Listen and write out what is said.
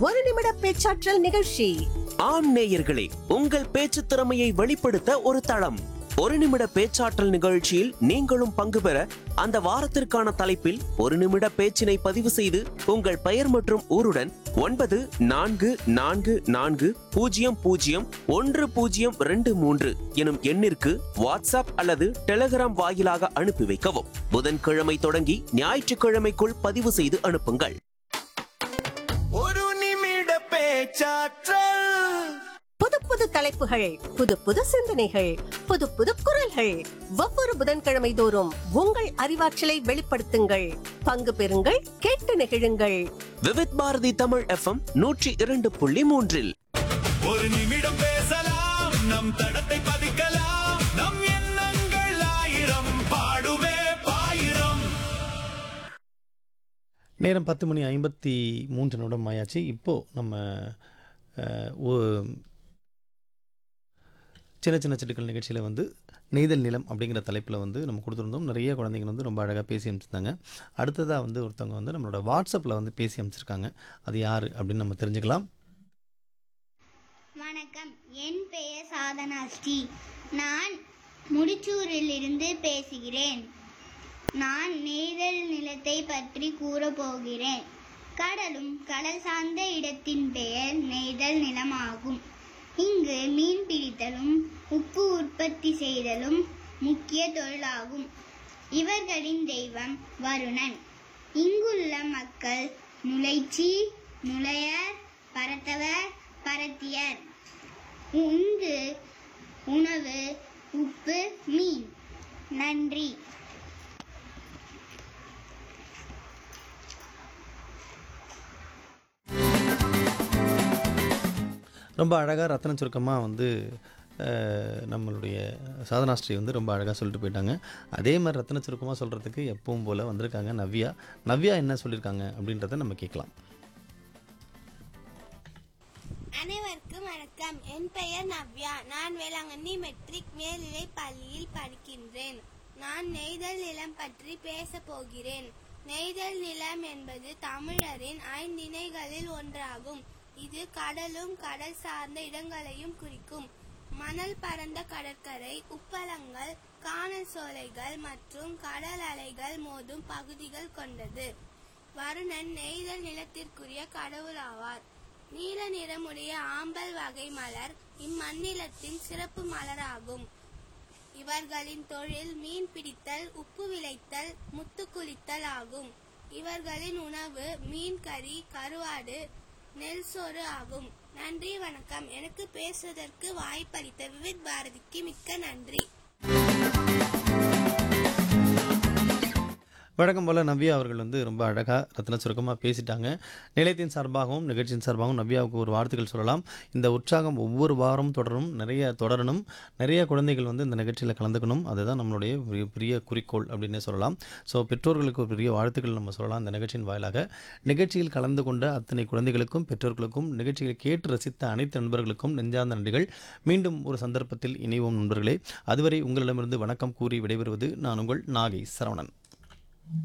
ஒரு நிமிட பேச்சாற்றல் நிகழ்ச்சி ஆம் நேயர்களே உங்கள் பேச்சு திறமையை வெளிப்படுத்த ஒரு தளம் ஒரு நிமிட பேச்சாற்றல் நிகழ்ச்சியில் நீங்களும் பங்கு பெற அந்த வாரத்திற்கான தலைப்பில் ஒரு நிமிட பேச்சினை பதிவு செய்து உங்கள் பெயர் மற்றும் ஊருடன் ஒன்பது நான்கு நான்கு நான்கு பூஜ்ஜியம் பூஜ்ஜியம் ஒன்று பூஜ்ஜியம் ரெண்டு மூன்று எனும் எண்ணிற்கு வாட்ஸ்அப் அல்லது டெலிகிராம் வாயிலாக அனுப்பி வைக்கவும் புதன்கிழமை தொடங்கி ஞாயிற்றுக்கிழமைக்குள் பதிவு செய்து அனுப்புங்கள் ஒரு நிமிட பேச்சாற்றல் புது புது தலைப்புகள் புது புது சிந்தனைகள் புது புது குரல்கள் ஒவ்வொரு புதன்கிழமை தோறும் உங்கள் அறிவாற்றலை வெளிப்படுத்துங்கள் பங்கு பெறுங்கள் கேட்டு நெகிழுங்கள் விவித் பாரதி தமிழ் எஃப்எம் நூற்றி இரண்டு புள்ளி மூன்றில் ஒரு நிமிடம் பேசலாம் நம் தடத்தை பதிக்கலாம் நம் எண்ணங்கள் ஆயிரம் பாடுவே பாயிரம் நேரம் பத்து மணி ஐம்பத்தி மூன்று நிமிடம் ஆயாச்சு இப்போது நம்ம அஹ், ஒ- சின்ன சின்ன சிட்டுக்கள் நிகழ்ச்சியில் வந்து நெய்தல் நிலம் அப்படிங்கிற தலைப்பில் வந்து நம்ம கொடுத்துருந்தோம் நிறைய குழந்தைங்க வந்து ரொம்ப அழகாக பேசி அனுப்பிச்சிருந்தாங்க அடுத்ததாக வந்து ஒருத்தவங்க வந்து நம்மளோட வாட்ஸ்அப்பில் வந்து பேசி அனுப்பிச்சிருக்காங்க அது யார் அப்படின்னு நம்ம தெரிஞ்சுக்கலாம் வணக்கம் என் பெயர் சாதனா ஸ்ரீ நான் முடிச்சூரிலிருந்து பேசுகிறேன் நான் நெய்தல் நிலத்தை பற்றி கூறப் போகிறேன் கடலும் கடல் சார்ந்த இடத்தின் பெயர் நெய்தல் நிலமாகும் இங்கு மீன் பிடித்தலும் உப்பு உற்பத்தி செய்தலும் முக்கிய தொழிலாகும் இவர்களின் தெய்வம் வருணன் இங்குள்ள மக்கள் நுழைச்சி நுழையர் பரத்தவர் பரத்தியர் உண்டு உணவு உப்பு மீன் நன்றி ரொம்ப அழகாக ரத்தன சுருக்கமாக வந்து அஹ், நம்மளுடைய சாதனாஸ்ரீ வந்து ரொம்ப அழகாக சொல்லிட்டு போயிட்டாங்க அதே மாதிரி ரத்தன சுருக்கமாக சொல்கிறதுக்கு எப்பவும் போல் வந்திருக்காங்க நவ்யா நவ்யா என்ன சொல்லியிருக்காங்க அப்படின்றத நம்ம கேட்கலாம் அனைவருக்கும் வணக்கம் என் பெயர் நவ்யா நான் வேளாங்கண்ணி மெட்ரிக் மேல்நிலை பள்ளியில் படிக்கின்றேன் நான் நெய்தல் நிலம் பற்றி பேசப் போகிறேன் நெய்தல் நிலம் என்பது தமிழரின் ஐந்திணைகளில் ஒன்றாகும் இது கடலும் கடல் சார்ந்த இடங்களையும் குறிக்கும் மணல் பரந்த கடற்கரை உப்பளங்கள் காணல் சோலைகள் மற்றும் கடல் அலைகள் மோதும் பகுதிகள் கொண்டது வருணன் நெய்தல் நிலத்திற்குரிய கடவுளாவார் நீல நிறமுடைய ஆம்பல் வகை மலர் இம்மண்ணிலத்தின் சிறப்பு மலராகும் இவர்களின் தொழில் மீன் பிடித்தல் உப்பு விளைத்தல் முத்து குளித்தல் ஆகும் இவர்களின் உணவு மீன் கறி கருவாடு நெல் சோறு ஆகும் நன்றி வணக்கம் எனக்கு பேசுவதற்கு வாய்ப்பளித்த விவித் பாரதிக்கு மிக்க நன்றி வழக்கம் போல் நவ்யா அவர்கள் வந்து ரொம்ப அழகாக ரத்ன சுருக்கமாக பேசிட்டாங்க நிலையத்தின் சார்பாகவும் நிகழ்ச்சியின் சார்பாகவும் நவ்யாவுக்கு ஒரு வார்த்தைகள் சொல்லலாம் இந்த உற்சாகம் ஒவ்வொரு வாரமும் தொடரும் நிறைய தொடரணும் நிறைய குழந்தைகள் வந்து இந்த நிகழ்ச்சியில் கலந்துக்கணும் அதுதான் நம்மளுடைய பெரிய- பெரிய குறிக்கோள் அப்படின்னே சொல்லலாம் ஸோ பெற்றோர்களுக்கு ஒரு பெரிய வாழ்த்துக்கள் நம்ம சொல்லலாம் இந்த நிகழ்ச்சியின் வாயிலாக நிகழ்ச்சியில் கலந்து கொண்ட அத்தனை குழந்தைகளுக்கும் பெற்றோர்களுக்கும் நிகழ்ச்சியை கேட்டு ரசித்த அனைத்து நண்பர்களுக்கும் நெஞ்சார்ந்த நன்றிகள் மீண்டும் ஒரு சந்தர்ப்பத்தில் இணைவோம் நண்பர்களே அதுவரை உங்களிடமிருந்து வணக்கம் கூறி விடைபெறுவது நான் உங்கள் நாகை சரவணன்